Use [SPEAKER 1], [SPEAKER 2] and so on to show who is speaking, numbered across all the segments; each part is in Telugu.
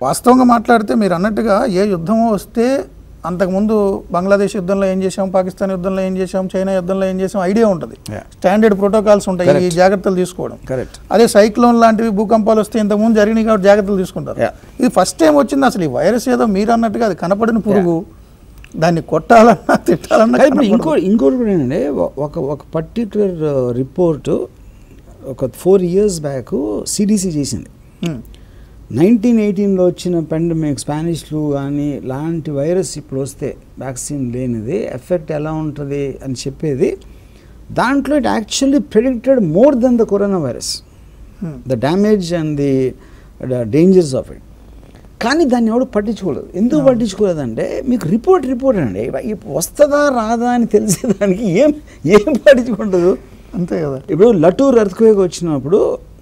[SPEAKER 1] వాస్తవంగా మాట్లాడితే మీరు అన్నట్టుగా ఏ యుద్ధమో వస్తే అంతకుముందు బంగ్లాదేశ్ యుద్ధంలో ఏం చేసాం పాకిస్తాన్ యుద్ధంలో ఏం చేసాం చైనా యుద్ధంలో ఏం చేసాం ఐడియా ఉంటుంది
[SPEAKER 2] Yeah.
[SPEAKER 1] స్టాండర్డ్ ప్రోటోకాల్స్ ఉంటాయి ఈ
[SPEAKER 2] Correct.
[SPEAKER 1] జాగ్రత్తలు తీసుకోవడం
[SPEAKER 2] కరెక్ట్
[SPEAKER 1] అదే సైక్లోన్ లాంటివి భూకంపాలు వస్తే ఇంతకుముందు జరిగినాయి కాబట్టి జాగ్రత్తలు తీసుకుంటారు
[SPEAKER 2] Yeah.
[SPEAKER 1] ఇది ఫస్ట్ టైం వచ్చింది అసలు ఈ వైరస్ ఏదో మీరు అన్నట్టుగా అది కనపడిన పురుగు దాన్ని కొట్టాలన్నా తిట్టాలన్నా
[SPEAKER 2] ఇప్పుడు
[SPEAKER 1] కనపడదు.
[SPEAKER 2] ఇంకో ఇంకోటి కూడా ఏంటంటే ఒ- ఒక ఒక పర్టికులర్ రిపోర్టు ఒక ఫోర్ ఇయర్స్ బ్యాక్ సిడిసి చేసింది
[SPEAKER 1] Hmm.
[SPEAKER 2] నైన్టీన్ ఎయిటీన్లో వచ్చిన పెండమిక్ స్పానిష్ ఫ్లూ కానీ లాంటి వైరస్ ఇప్పుడు వస్తే వ్యాక్సిన్ లేనిది ఎఫెక్ట్ ఎలా ఉంటుంది అని చెప్పేది దాంట్లో it actually predicted more than the corona virus
[SPEAKER 1] Hmm.
[SPEAKER 2] The damage and the dangers of it కానీ దాన్ని ఎవడు పట్టించుకోలేదు ఎందుకు పట్టించుకోలేదంటే మీకు రిపోర్ట్ రిపోర్ట్ అండి ఇప్పుడు వస్తుందా రాదా అని తెలిసేదానికి ఏం ఏం పట్టించుకుంటుంది
[SPEAKER 1] అంతే కదా
[SPEAKER 2] ఇప్పుడు లటూర్ ఎర్త్క్వేక్ వచ్చినప్పుడు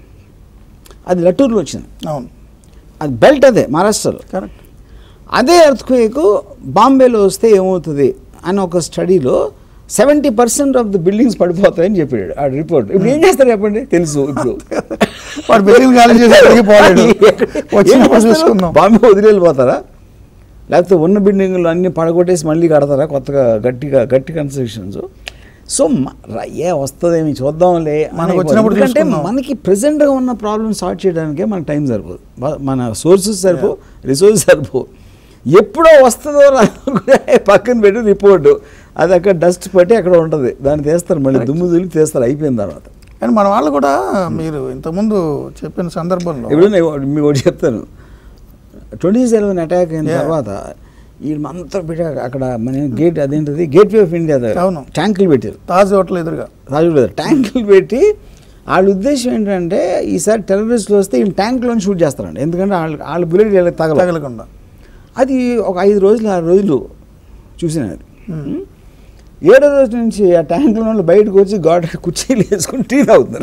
[SPEAKER 2] అది లటూర్లో వచ్చింది
[SPEAKER 1] అవును
[SPEAKER 2] అది బెల్ట్ అదే మహారాష్ట్రలో
[SPEAKER 1] కరెక్ట్
[SPEAKER 2] అదే ఎర్త్క్వేక్ బాంబేలో వస్తే ఏమవుతుంది అని ఒక స్టడీలో seventy percent of the buildings పడిపోతాయని చెప్పాడు ఆ రిపోర్ట్ ఇప్పుడు ఏం చేస్తారు చెప్పండి తెలుసు ఇప్పుడు
[SPEAKER 1] వాడు బిల్డింగ్ ఖాళీ చేసి ఎక్కడికి పోలేడు వచ్చినప్పుడు
[SPEAKER 2] ఏం చేస్తారు?
[SPEAKER 1] చూసుకుందాం
[SPEAKER 2] బాంబే వదిలి వెళ్ళిపోతారా లేకపోతే ఉన్న బిల్డింగ్లు అన్ని పడగొట్టేసి మళ్ళీ కడతారా కొత్తగా గట్టిగా గట్టి కన్స్ట్రక్షన్స్ సో మ- ర- ఏ వస్తుందేమి చూద్దాంలే
[SPEAKER 1] మనకు
[SPEAKER 2] అనేపోదు.
[SPEAKER 1] వచ్చినప్పుడు
[SPEAKER 2] ఎందుకంటే
[SPEAKER 1] చూసుకుందాం.
[SPEAKER 2] మనకి ప్రెసెంట్గా ఉన్న ప్రాబ్లమ్ సాల్వ్ చేయడానికే మనకు టైం సరిపోదు మ- మన సోర్సెస్ సరిపో రిసోర్సెస్ సరిపో ఎప్పుడో వస్తుందో రాదో కూడా పక్కన పెట్టి రిపోర్టు అది అక్కడ డస్ట్ పట్టి అక్కడ ఉంటుంది దాన్ని తీస్తారు మళ్ళీ దుమ్ము దులిపి తీస్తారు అయిపోయిన తర్వాత
[SPEAKER 1] కానీ మన వాళ్ళు కూడా మీరు ఇంతకుముందు చెప్పిన సందర్భంలో
[SPEAKER 2] ఇప్పుడు నేను మీకు ఒకటి చెప్తాను ట్వంటీ సెవెన్ అటాక్ అయిన
[SPEAKER 1] Yeah.
[SPEAKER 2] తర్వాత ఈ అంతా పెట్టి అక్కడ మన గేట్ అదేంటిది గేట్ వే ఆఫ్ ఇండియా
[SPEAKER 1] అవును.
[SPEAKER 2] ట్యాంకులు పెట్టారు
[SPEAKER 1] తాజ్ హోటల్ ఎదురుగా
[SPEAKER 2] రాజు ట్యాంకులు పెట్టి వాళ్ళ ఉద్దేశం ఏంటంటే ఈసారి టెర్రరిస్టులు వస్తే ఈ ట్యాంక్లో షూట్ చేస్తారండి ఎందుకంటే వాళ్ళ వాళ్ళ బుల్లెట్ వీళ్ళకి తగల
[SPEAKER 1] తగలకుండా
[SPEAKER 2] అది ఒక ఐదు రోజులు ఆరు రోజులు చూసిన అది
[SPEAKER 1] Hmm.
[SPEAKER 2] ఏడో రోజు నుంచి ఆ ట్యాంకులో వాళ్ళు బయటకు వచ్చి గాడ్ కుర్చీలు వేసుకుని టీ తాగుతున్నారు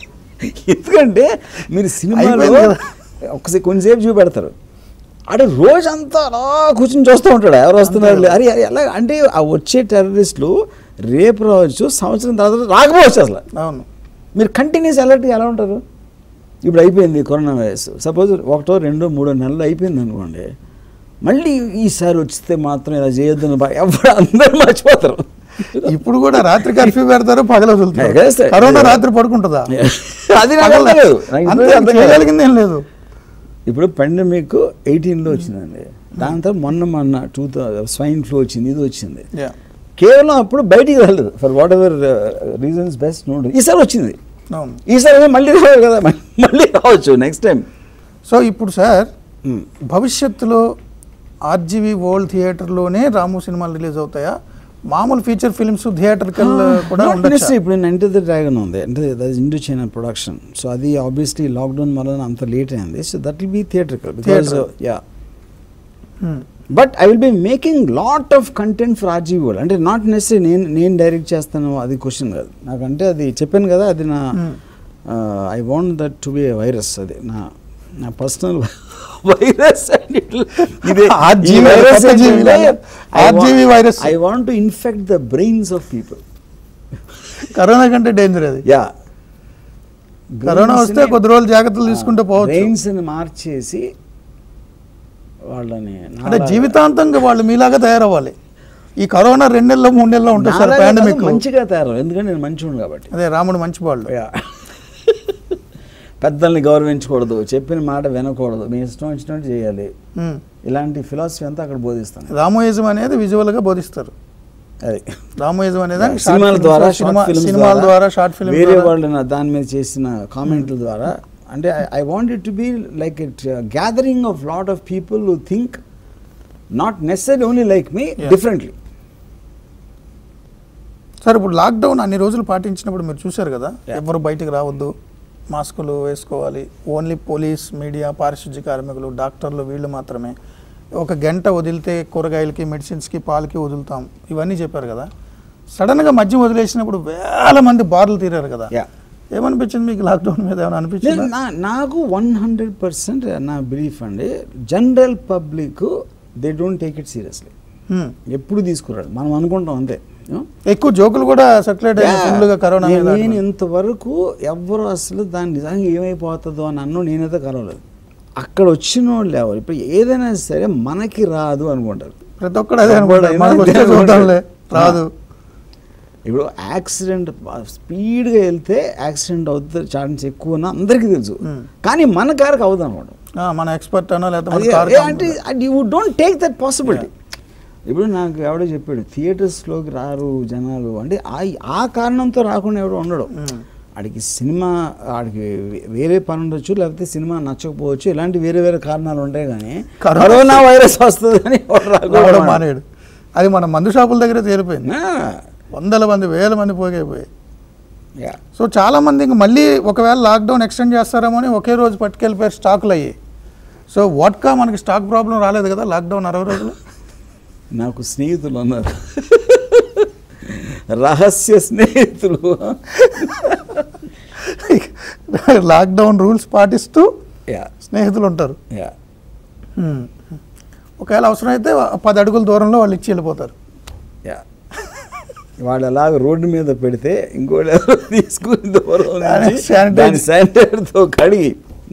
[SPEAKER 2] ఎందుకంటే మీరు సినిమాలో
[SPEAKER 1] అయిపోయింది కదా.
[SPEAKER 2] ఒకసారి కొంచెంసేపు చూపెడతారు అంటే రోజంతా అలా కూర్చొని చూస్తూ ఉంటాడు ఎవరు వస్తున్నారు లే- అరే అరే ఎలా అంటే ఆ వచ్చే టెర్రరిస్టులు రేపు రావచ్చు సంవత్సరం తర్వాత రాకపోవచ్చు అసలు
[SPEAKER 1] అవును
[SPEAKER 2] మీరు కంటిన్యూస్ అలర్ట్గా ఎలా ఉంటారు ఇప్పుడు అయిపోయింది కరోనా వైరస్ సపోజ్ ఒకటో రెండో మూడో నెలలు అయిపోయింది అనుకోండి మళ్ళీ ఈసారి వస్తే మాత్రం ఇలా చేయొద్దని బా- ఎవరు అందరూ మర్చిపోతారు
[SPEAKER 1] ఇప్పుడు కూడా రాత్రి కర్ఫ్యూ పెడతారు పగల వదులుతారు
[SPEAKER 2] Yeah, yes, sir.
[SPEAKER 1] Corona
[SPEAKER 2] Yeah.
[SPEAKER 1] రాత్రి పడుకుంటుందా
[SPEAKER 2] అది నాకు అర్థం కాదు. నాకు
[SPEAKER 1] అంతే,
[SPEAKER 2] ఇప్పటికీ అర్థం కాదు.
[SPEAKER 1] చేయగలిగింది ఏం లేదు
[SPEAKER 2] ఇప్పుడు పెండమిక్ ఎయిటీన్లో వచ్చిందండి దాని తర్వాత మొన్న మొన్న టూ స్వైన్ ఫ్లూ వచ్చింది ఇది వచ్చింది
[SPEAKER 1] Yeah.
[SPEAKER 2] కేవలం అప్పుడు బయటికి రాలేదు for whatever reasons best no ఈసారి వచ్చింది
[SPEAKER 1] అవును
[SPEAKER 2] ఈసారి ఏమో మళ్ళీ రావాలి కదా మళ్ళీ రావచ్చు నెక్స్ట్ టైం
[SPEAKER 1] సో ఇప్పుడు సార్ భవిష్యత్తులో ఆర్జీవి వరల్డ్ థియేటర్లోనే రాము సినిమాలు రిలీజ్ అవుతాయా మామూలు ఫీచర్ ఫిల్మ్స్ థియేటర్కల్ కూడా ఉండొచ్చు
[SPEAKER 2] ఇప్పుడు నేను ఎంటర్ ద డ్రాగన్ ఉంది అంటే that Indo China production so అది ఆబ్వియస్లీ లాక్డౌన్ వల్ల అంత లేట్ అయింది so that will be theatrical because
[SPEAKER 1] Theatre.
[SPEAKER 2] Yeah but I will be making lot of content for RG world అంటే నాట్ నెసరీ నేను నేను డైరెక్ట్ చేస్తాను అది క్వశ్చన్ కాదు నాకంటే అది చెప్పాను కదా అది నా
[SPEAKER 1] Hmm.
[SPEAKER 2] I want that to be virus అది నా నా పర్సనల్ వైరస్ ఇదే
[SPEAKER 1] RGV కొత్త జీవి లాగా. RGV virus.
[SPEAKER 2] I want to infect the brains of people
[SPEAKER 1] corona కంటే డేంజర్ అది
[SPEAKER 2] యా
[SPEAKER 1] కరోనా వస్తే కొద్ది రోజులు జాగ్రత్తలు తీసుకుంటే పోవచ్చు
[SPEAKER 2] బ్రెయిన్స్ ని మార్చేసి వాళ్ళని
[SPEAKER 1] అంటే
[SPEAKER 2] నాలా-
[SPEAKER 1] జీవితాంతంగా వాళ్ళు మీలాగా తయారవ్వాలి ఈ కరోనా రెండు నెలల్లో మూడు నెలల్లో ఉంటుంది సార్
[SPEAKER 2] నాలాగా కాదు,
[SPEAKER 1] పాండమిక్
[SPEAKER 2] మంచిగా తయారు ఎందుకంటే నేను మంచివాడు కాబట్టి
[SPEAKER 1] అదే రాముడు మంచి వాళ్ళు
[SPEAKER 2] యా. పెద్దల్ని గౌరవించకూడదు చెప్పిన మాట వినకూడదు మీ ఇష్టం వచ్చినట్టు చేయాలి
[SPEAKER 1] ఉమ్.
[SPEAKER 2] ఇలాంటి ఫిలాసఫీ అంతా అక్కడ బోధిస్తాను
[SPEAKER 1] రామోయిజం అనేది విజువల్ గా బోధిస్తారు
[SPEAKER 2] అది
[SPEAKER 1] రామోయిజం అనేది short
[SPEAKER 2] సినిమాల
[SPEAKER 1] films,
[SPEAKER 2] ద్వారా
[SPEAKER 1] సినిమా
[SPEAKER 2] short films
[SPEAKER 1] సినిమాల ద్వారా షార్ట్ ఫిల్మ్
[SPEAKER 2] వేరే వాళ్ళు నా దాని మీద చేసిన కామెంట్ల ద్వారా అంటే I want it to be like it gathering of lot of people who think not necessary only like me
[SPEAKER 1] Yeah.
[SPEAKER 2] Differently
[SPEAKER 1] sir ఇప్పుడు లాక్డౌన్ అన్ని రోజులు పాటించినప్పుడు మీరు చూశారు కదా
[SPEAKER 2] Yeah.
[SPEAKER 1] ఎవరు బయటికి రావద్దు మాస్కులు వేసుకోవాలి ఓన్లీ పోలీస్ మీడియా పారిశుద్ధ్య కార్మికులు డాక్టర్లు వీళ్ళు మాత్రమే ఒక గంట వదిలితే కూరగాయలకి మెడిసిన్స్కి పాలకి వదులుతాం ఇవన్నీ చెప్పారు కదా సడన్గా మద్యం వదిలేసినప్పుడు వేల మంది బార్లు తీరారు కదా
[SPEAKER 2] యా
[SPEAKER 1] ఏమనిపించింది మీకు లాక్డౌన్ మీద ఏమైనా
[SPEAKER 2] నేను
[SPEAKER 1] అనిపించింది
[SPEAKER 2] నా నాకు వన్ హండ్రెడ్ పర్సెంట్ నా బిలీఫ్ అండి general public they don't take it seriously ఎప్పుడు తీసుకురాడు మనం అనుకుంటాం అంతే you know?
[SPEAKER 1] ఎక్కువ జోకులు కూడా సెటిలైట్
[SPEAKER 2] Yeah.
[SPEAKER 1] ఫుల్గా కరోనా
[SPEAKER 2] నేను-
[SPEAKER 1] మీద
[SPEAKER 2] నేను ఇంతవరకు ఎవ్వరు అసలు దాన్ని నిజంగా ఏమైపోతుందో అని అన్ను నేనైతే కలవలేదు అక్కడ వచ్చిన వాళ్ళు ఎవరు ఇప్పుడు ఏదైనా సరే మనకి రాదు అనుకుంటారు
[SPEAKER 1] ప్రతి ఒక్కడు అదే అనుకుంటాడు
[SPEAKER 2] ఎవడైనా
[SPEAKER 1] మనకు వస్తే
[SPEAKER 2] అదే
[SPEAKER 1] చూద్దాంలే రాదు
[SPEAKER 2] ఇప్పుడు యాక్సిడెంట్ స్పీడ్గా వెళ్తే యాక్సిడెంట్ అవుతుంది ఛాన్స్ ఎక్కువ అని అందరికీ తెలుసు
[SPEAKER 1] Hmm.
[SPEAKER 2] కానీ మన కారుకి అవుతుంది అనమాట
[SPEAKER 1] ఆ, మన ఎక్స్పర్ట్ అనో లేకపోతే
[SPEAKER 2] అది
[SPEAKER 1] మన కారు
[SPEAKER 2] ఏ అంటే you don't take that possibility ఇప్పుడు నాకు ఎవడో చెప్పాడు థియేటర్స్లోకి రారు జనాలు అంటే ఆ ఆ కారణంతో రాకుండా ఎవడో ఉండడు
[SPEAKER 1] Hmm.
[SPEAKER 2] ఆడికి సినిమా ఆడికి వే- వేరే పని ఉండొచ్చు లేకపోతే సినిమా నచ్చకపోవచ్చు ఇలాంటి వేరే వేరే కారణాలు ఉంటాయి కానీ
[SPEAKER 1] కరోనా-
[SPEAKER 2] కరోనా వైరస్ వస్తుందని ఎవడు
[SPEAKER 1] రావడం
[SPEAKER 2] రాకూడదు.
[SPEAKER 1] మానేడు అది మన మందు షాపుల దగ్గర తేలిపోయింది
[SPEAKER 2] ఆ,
[SPEAKER 1] వందల మంది వేల మంది పోగైపోయాయి
[SPEAKER 2] yeah.
[SPEAKER 1] సో చాలా మంది ఇంక మళ్ళీ ఒకవేళ లాక్డౌన్ ఎక్స్టెండ్ చేస్తారేమో అని ఒకే రోజు పట్టుకెళ్ళిపోయారు స్టాకులు అయ్యి సో వాట్కా మనకి స్టాక్ ప్రాబ్లం రాలేదు కదా లాక్డౌన్ అరవై రోజులు
[SPEAKER 2] నాకు స్నేహితులు ఉన్నారు రహస్య స్నేహితులు
[SPEAKER 1] లాక్డౌన్ రూల్స్ పాటిస్తూ
[SPEAKER 2] యా
[SPEAKER 1] స్నేహితులు ఉంటారు
[SPEAKER 2] యా
[SPEAKER 1] Hmm. ఒకవేళ అవసరమైతే పది అడుగుల దూరంలో వాళ్ళు ఇచ్చి వెళ్ళిపోతారు
[SPEAKER 2] యా వాళ్ళు అలాగ రోడ్డు మీద పెడితే ఇంకోటి ఎవరో తీసుకుని దూరం
[SPEAKER 1] దాన్ని
[SPEAKER 2] నుంచి
[SPEAKER 1] sanitize-
[SPEAKER 2] దాన్ని శానిటైజర్తో కడిగి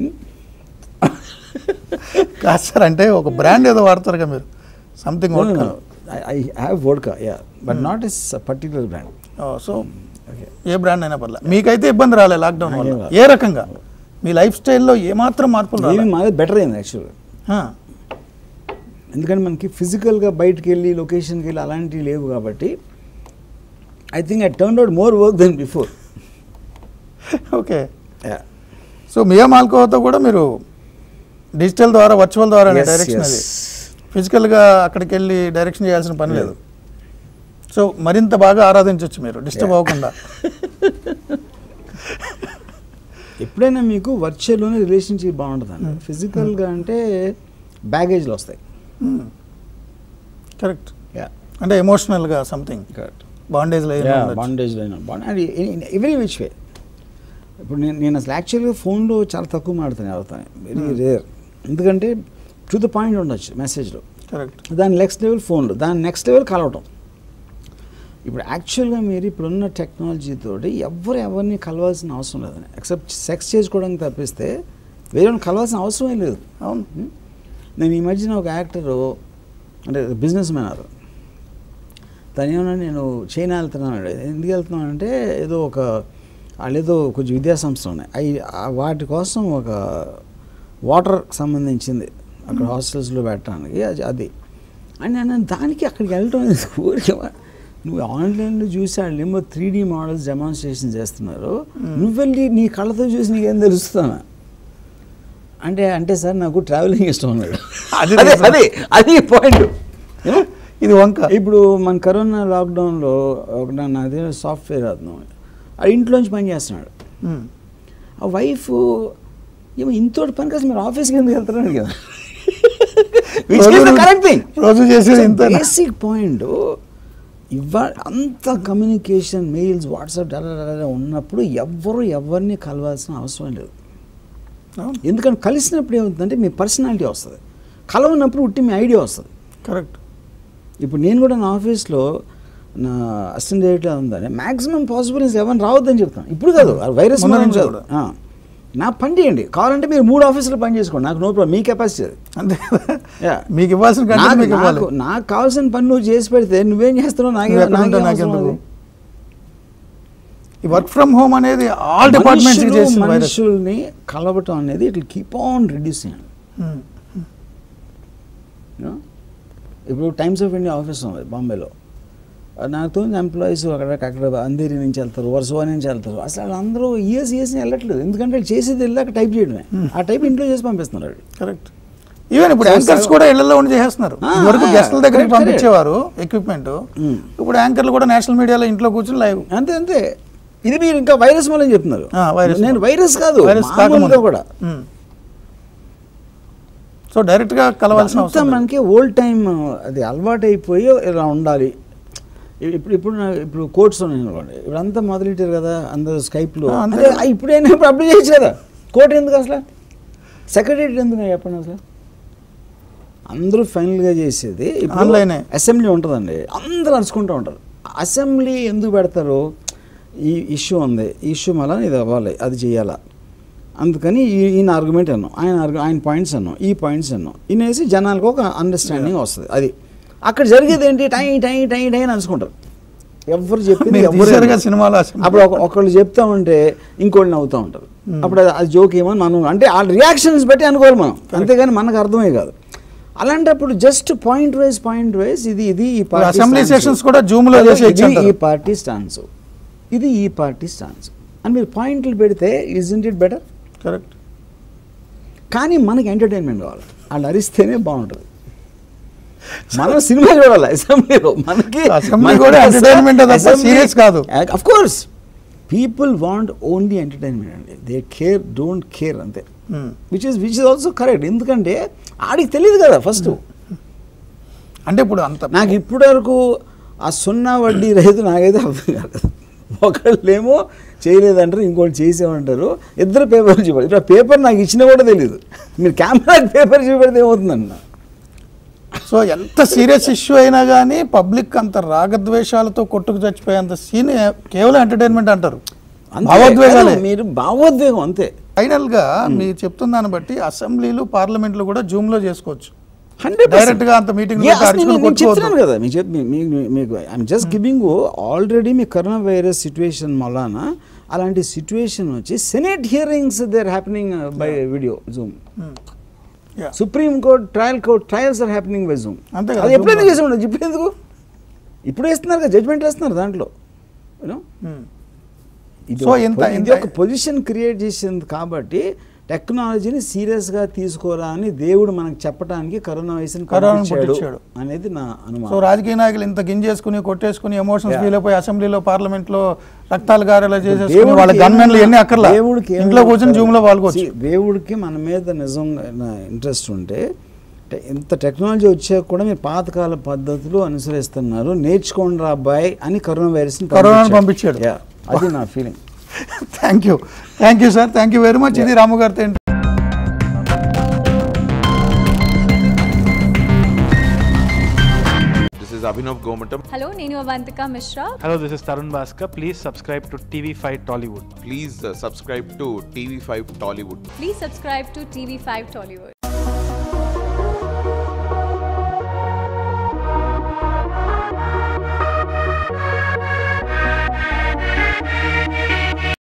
[SPEAKER 1] కాదు సార్ అంటే ఒక బ్రాండ్ ఏదో వాడతారుగా మీరు something
[SPEAKER 2] I have vodka yeah but not is particular brand
[SPEAKER 1] so ఏ బ్రాండ్ అయినా పర్లేదు మీకైతే ఇబ్బంది రాలే లాక్డౌన్ వల్ల
[SPEAKER 2] నాకేం రాలేదు.
[SPEAKER 1] ఏ రకంగా మీ లైఫ్ స్టైల్లో ఏమాత్రం మార్పులు
[SPEAKER 2] ఏమి
[SPEAKER 1] రాలే
[SPEAKER 2] మాది బెటర్ అయింది యాక్చువల్గా
[SPEAKER 1] ఆ,
[SPEAKER 2] ఎందుకంటే మనకి ఫిజికల్గా బయటికి వెళ్ళి లొకేషన్కి వెళ్ళి అలాంటివి లేవు కాబట్టి I think I turn out more work than before
[SPEAKER 1] okay so Mia మాల్కోతో కూడా మీరు డిజిటల్ ద్వారా వర్చువల్ ద్వారా డైరెక్షన్ అది ఫిజికల్గా అక్కడికి వెళ్ళి డైరెక్షన్ చేయాల్సిన పని లేదు సో మరింత బాగా ఆరాధించవచ్చు మీరు డిస్టర్బ్
[SPEAKER 2] Yeah.
[SPEAKER 1] అవ్వకుండా
[SPEAKER 2] ఎప్పుడైనా మీకు వర్చువల్లోనే రిలేషన్షిప్ బాగుంటుందండి ఫిజికల్గా అంటే బ్యాగేజ్లు వస్తాయి
[SPEAKER 1] కరెక్ట్
[SPEAKER 2] యా
[SPEAKER 1] అంటే ఎమోషనల్గా సంథింగ్
[SPEAKER 2] కరెక్ట్
[SPEAKER 1] బాండేజ్
[SPEAKER 2] బాండేజ్ అయినా బాండ్ అది ఎవ్రీ విచ్ వే ఇప్పుడు నేను నేను అసలు యాక్చువల్గా ఫోన్లో చాలా తక్కువ మాడతాను ఎవరితో వెరీ
[SPEAKER 1] Hmm.
[SPEAKER 2] రేర్ ఎందుకంటే టు ద పాయింట్ ఉండొచ్చు మెసేజ్లో
[SPEAKER 1] కరెక్ట్
[SPEAKER 2] దాని నెక్స్ట్ లెవెల్ ఫోన్లో దాని నెక్స్ట్ లెవెల్ కలవటం ఇప్పుడు యాక్చువల్గా మీరు ఇప్పుడున్న టెక్నాలజీతో ఎవరు ఎవరిని కలవాల్సిన అవసరం లేదని ఎక్సెప్ట్ సెక్స్ చేసుకోవడానికి తప్పిస్తే వేరే వాళ్ళని కలవాల్సిన అవసరమే లేదు
[SPEAKER 1] అవును
[SPEAKER 2] Hmm? నేను ఈ మధ్యన ఒక యాక్టరు అంటే బిజినెస్ మ్యాన్ అన్నారు తను ఏమన్నా నేను చైనా వెళ్తున్నాను ఎందుకు వెళ్తున్నాను అంటే ఏదో ఒక వాళ్ళు ఏదో కొంచెం విద్యా సంస్థలు ఉన్నాయి అవి ఆ- వాటి కోసం ఒక వాటర్కి సంబంధించింది అక్కడ హాస్టల్స్లో పెట్టడానికి అది అది అని నేను దానికి అక్కడికి వెళ్ళటం అనేది ఊరికే నువ్వు ఆన్లైన్లో చూసి వాళ్ళు ఏమో త్రీ డీ మోడల్స్ డెమాన్స్ట్రేషన్ చేస్తున్నారు నువ్వు వెళ్ళి నీ కళ్ళతో చూసి నీకేం తెలుస్తానా అంటే అంటే సార్ నాకు ట్రావెలింగ్ ఇష్టం అన్నాడు
[SPEAKER 1] అది
[SPEAKER 2] అదే
[SPEAKER 1] reason.
[SPEAKER 2] అదే అది పాయింట్
[SPEAKER 1] ఇది వంక
[SPEAKER 2] ఇప్పుడు మన కరోనా లాక్డౌన్లో ఒక నా- నాది సాఫ్ట్వేర్ అతను ఆ ఇంట్లోంచి పని చేస్తున్నాడు
[SPEAKER 1] మ్మ్.
[SPEAKER 2] ఆ వైఫ్ ఏమో ఇంతోటి పని కాదు మీరు ఆఫీస్కి ఎందుకు వెళ్తున్నాడు కదా
[SPEAKER 1] రోజు-
[SPEAKER 2] కరెక్ట్ థింగ్
[SPEAKER 1] రోజు చేసేది ఇంత
[SPEAKER 2] బేసిక్ పాయింట్ ఇవా అంత కమ్యూనికేషన్ మెయిల్స్ వాట్సాప్ ఉన్నప్పుడు ఎవ్వరు ఎవరిని కలవాల్సిన అవసరం లేదు ఎందుకంటే కలిసినప్పుడు ఏమవుతుందంటే మీ పర్సనాలిటీ వస్తుంది కలవనప్పుడు ఉట్టి మీ ఐడియా వస్తుంది
[SPEAKER 1] కరెక్ట్
[SPEAKER 2] ఇప్పుడు నేను కూడా నా ఆఫీస్లో నా అసిస్టెంట్ డైరెక్టర్ ఉందని మ్యాక్సిమం పాసిబుల్స్ ఎవరిని రావద్దని చెప్తాను ఇప్పుడు కాదు ఆ వైరస్
[SPEAKER 1] ముందు
[SPEAKER 2] మూలం
[SPEAKER 1] నుంచి
[SPEAKER 2] కాదు
[SPEAKER 1] కూడా.
[SPEAKER 2] ఆ. నా పని చేయండి కావాలంటే మీరు మూడు ఆఫీసులో పని చేసుకోండి నాకు నో ప్రాబ్లం మీ కెపాసిటీ అది
[SPEAKER 1] అంతే
[SPEAKER 2] Yeah.
[SPEAKER 1] మీకు ఇవ్వాల్సిన కంటే
[SPEAKER 2] నాకు
[SPEAKER 1] మీకు ఇవ్వాలి
[SPEAKER 2] నాకు- నాకు కావాల్సిన పని నువ్వు చేసి పెడితే నువ్వేం చేస్తున్నావు నాకే
[SPEAKER 1] నువ్వు ఎక్కడ
[SPEAKER 2] నాకేం
[SPEAKER 1] ఉంటావు,
[SPEAKER 2] అవసరం
[SPEAKER 1] నాకెందుకు?
[SPEAKER 2] అది?
[SPEAKER 1] ఈ వర్క్ ఫ్రమ్ హోమ్ అనేది ఆల్ డిపార్ట్మెంట్స్
[SPEAKER 2] మనుషులు
[SPEAKER 1] చేసిన వైరస్
[SPEAKER 2] మనుషుల్ని కలవటం అనేది it keep on reducing
[SPEAKER 1] hmm.
[SPEAKER 2] You know? ఇప్పుడు టైమ్స్ ఆఫ్ ఇండియా ఆఫీస్ ఉంది బాంబేలో నాతో ఎంప్లాయీస్ అక్కడ అక్కడ అంధేరి నుంచి వెళ్తారు వర్సోవా నుంచి వెళ్తారు అసలు వాళ్ళందరూ ఇయర్స్ ఇయర్స్ వెళ్ళట్లేదు ఎందుకంటే వాళ్ళు చేసేది వెళ్ళాక టైప్ చేయడమే ఆ టైప్ ఇంట్లో చేసి పంపిస్తున్నారు వాళ్ళు.
[SPEAKER 1] కరెక్ట్ ఈవెన్ ఇప్పుడు
[SPEAKER 2] So,
[SPEAKER 1] యాంకర్స్
[SPEAKER 2] so-
[SPEAKER 1] కూడా ఇళ్లలో ఉండి చేస్తున్నారు
[SPEAKER 2] ఆ,
[SPEAKER 1] ఇదివరకు
[SPEAKER 2] ఆ,
[SPEAKER 1] గెస్ట్ల దగ్గరికి
[SPEAKER 2] correct, correct.
[SPEAKER 1] పంపించేవారు ఎక్విప్మెంట్
[SPEAKER 2] Mm.
[SPEAKER 1] ఇప్పుడు యాంకర్లు కూడా నేషనల్ మీడియాలో ఇంట్లో కూర్చొని లైవ్
[SPEAKER 2] అంతే అంతే ఇది మీరు ఇంకా వైరస్ మూలం చెప్తున్నారు
[SPEAKER 1] ఆ, వైరస్
[SPEAKER 2] నేను
[SPEAKER 1] మూలం.
[SPEAKER 2] వైరస్ కాదు
[SPEAKER 1] వైరస్
[SPEAKER 2] మామూలుగా కూడా
[SPEAKER 1] సో డైరెక్ట్ గా కలవాల్సిన
[SPEAKER 2] అంతా
[SPEAKER 1] అవసరం లేదు.
[SPEAKER 2] మనకి ఓల్డ్ టైం అది అలవాటు అయిపోయి ఇలా ఉండాలి ఇ- ఇప్పుడు ఇప్పుడు నా- ఇప్పుడు కోర్ట్స్ ఉన్నాయి అనుకోండి ఇప్పుడు అంతా మొదలెట్టారు కదా అందరూ స్కైప్లో
[SPEAKER 1] ఆ, అంతే
[SPEAKER 2] అదే,
[SPEAKER 1] కదా.
[SPEAKER 2] ఆ, ఇప్పుడైనా ఇప్పుడు అప్లై చేయొచ్చు కదా కోర్టు ఎందుకు అసలు సెక్రటరీ ఎందుకు చెప్పండి అసలు అందరూ ఫైనల్గా చేసేది ఇప్పుడు
[SPEAKER 1] Online ఏ.
[SPEAKER 2] అసెంబ్లీ ఉంటుందండి అందరూ అరుచుకుంటూ ఉంటారు అసెంబ్లీ ఎందుకు పెడతారు ఈ ఇష్యూ ఉంది ఈ ఇష్యూ మళ్ళీ ఇది అవ్వాలి అది చేయాలా అందుకని ఈ- ఈయన ఆర్గ్యుమెంట్ అన్నాం ఆయన ఆర్గ్యు ఆయన పాయింట్స్ అన్నాం ఈ పాయింట్స్ అన్నాం ఇనేసి జనాలకు ఒక అండర్స్టాండింగ్ వస్తుంది అది అక్కడ జరిగేది ఏంటి టై టై టై టై అని అనుకుంటారు ఎవరు చెప్పింది
[SPEAKER 1] మీరు
[SPEAKER 2] ఎవరు
[SPEAKER 1] తీశారుగా సినిమాలో అసలు.
[SPEAKER 2] అప్పుడు ఒక- ఒకళ్ళు చెప్తా ఉంటే ఇంకోళ్ళు నవ్వుతూ ఉంటారు అప్పుడు అది- అది జోక్ ఏమో మనం అంటే ఆ రియాక్షన్స్ బట్టి అనుకోవాలి మనం అంతేగాని మనకు అర్థమే కాదు అలాంటప్పుడు just point wise point wise ఇది ఇది ఈ
[SPEAKER 1] ఇప్పుడు
[SPEAKER 2] party
[SPEAKER 1] అసెంబ్లీ
[SPEAKER 2] stance.
[SPEAKER 1] సెషన్స్ కూడా Zoom లో చేసి
[SPEAKER 2] ఇది
[SPEAKER 1] ఇచ్చేంటారు.
[SPEAKER 2] ఈ పార్టీ స్టాన్స్ ఇది ఈ పార్టీ స్టాన్స్ అని మీరు పాయింట్లు పెడితే ఇజంట్ ఇట్ బెటర్
[SPEAKER 1] కరెక్ట్
[SPEAKER 2] కానీ మనకి ఎంటర్టైన్మెంట్ కావాలి వాళ్ళు అరిస్తేనే బాగుంటుంది మనం సినిమా చూడాలి అసెంబ్లీలో మనకి
[SPEAKER 1] అసెంబ్లీ కూడా entertainment ఏ తప్ప serious కాదు.
[SPEAKER 2] Of course people want only entertainment అండి దే కేర్ డోంట్ కేర్ అంతే which is which is also correct ఎందుకంటే ఆడికి తెలియదు కదా ఫస్ట్
[SPEAKER 1] అంటే ఇప్పుడు అంత
[SPEAKER 2] నాకు ఇప్పటి వరకు ఆ సున్నా వడ్డీ రైతు నాకైతే అర్థం కాదు ఒకళ్ళేమో చేయలేదంటారు ఇంకోటి చేసేమంటారు ఇద్దరు పేపర్లు చూపాలి ఇప్పుడు ఆ పేపర్ నాకు ఇచ్చినా కూడా తెలియదు మీరు కెమెరాకి పేపర్ చూపెడితే ఏమవుతుందన్న
[SPEAKER 1] సో ఎంత సీరియస్ ఇష్యూ అయినా కానీ పబ్లిక్ అంత రాగద్వేషాలతో కొట్టుకు చచ్చిపోయేంత సీన్ కేవలం ఎంటర్టైన్మెంట్ అంటారు
[SPEAKER 2] అంతే.
[SPEAKER 1] భావోద్వేగాలే
[SPEAKER 2] కాదు, మీరు భావోద్వేగం అంతే
[SPEAKER 1] ఫైనల్ గా మీరు చెప్తున్న దాన్ని బట్టి అసెంబ్లీలు పార్లమెంట్లు కూడా జూమ్ లో చేసుకోవచ్చు
[SPEAKER 2] హండ్రెడ్
[SPEAKER 1] డైరెక్ట్ గా అంత మీటింగ్
[SPEAKER 2] చెప్తున్నాను కదా మీకు చెప్ మీ- మీ- మీకు I'm just giving already me corona virus situation వలన అలాంటి సిచ్యువేషన్ వచ్చి Senate hearings they're happening by video Zoom supreme court trial court trials are happening by Zoom
[SPEAKER 1] అంతే కదా,
[SPEAKER 2] అది ఎప్పుడైనా
[SPEAKER 1] Zoom లో.
[SPEAKER 2] చేసి ఉండదు ఇప్పుడు ఎందుకు ఇప్పుడు వేస్తున్నారు కదా జడ్జ్మెంట్ వేస్తున్నారు దాంట్లో యూనో ఇది
[SPEAKER 1] So,
[SPEAKER 2] ఒక
[SPEAKER 1] ఇంత-
[SPEAKER 2] పొ- ఇది
[SPEAKER 1] ఇంత-
[SPEAKER 2] ఒక పొజిషన్ క్రియేట్ చేసింది కాబట్టి టెక్నాలజీని సీరియస్గా తీసుకోరా అని దేవుడు మనకు చెప్పడానికి కరోనా వైరస్ని
[SPEAKER 1] కరోనాను
[SPEAKER 2] పంపించాడు
[SPEAKER 1] పుట్టించాడు.
[SPEAKER 2] అనేది నా
[SPEAKER 1] సో
[SPEAKER 2] అనుమానం
[SPEAKER 1] రాజకీయ నాయకులు ఇంత గింజేసుకుని కొట్టేసుకుని ఎమోషన్స్
[SPEAKER 2] Yeah.
[SPEAKER 1] ఫీల్ అయిపోయి అసెంబ్లీలో పార్లమెంట్ లో రక్తాలు గారేలా చేసేసుకుని
[SPEAKER 2] దేవుడికి
[SPEAKER 1] వాళ్ళ గన్మెన్లు
[SPEAKER 2] ఏమైనా-
[SPEAKER 1] ఎన్ని అక్కర్లా
[SPEAKER 2] దేవుడికి
[SPEAKER 1] ఇంట్లో
[SPEAKER 2] ఏమైనా
[SPEAKER 1] కూర్చొని జూమ్ లో పాల్గొచ్చు
[SPEAKER 2] See, దేవుడికి మన మీద నిజంగా ఇంట్రెస్ట్ ఉంటే టె- ఇంత టెక్నాలజీ వచ్చాక కూడా మీరు పాతకాల పద్ధతులు అనుసరిస్తున్నారు నేర్చుకోండి రా అబ్బాయి అని కరోనా వైరస్
[SPEAKER 1] కరోనాను పంపించాడు.
[SPEAKER 2] అది నా feeling
[SPEAKER 1] thank you thank you sir thank you very much ఇది రాము గారితో interview.
[SPEAKER 3] This is Abhinav Gomatam.
[SPEAKER 4] Hello నేను Avantika Mishra
[SPEAKER 5] Hello, this is Tarun Bhaskar. Please subscribe to TV5 Tollywood.
[SPEAKER 3] Please uh, subscribe to TV5 Tollywood.
[SPEAKER 4] Please subscribe to TV five Tollywood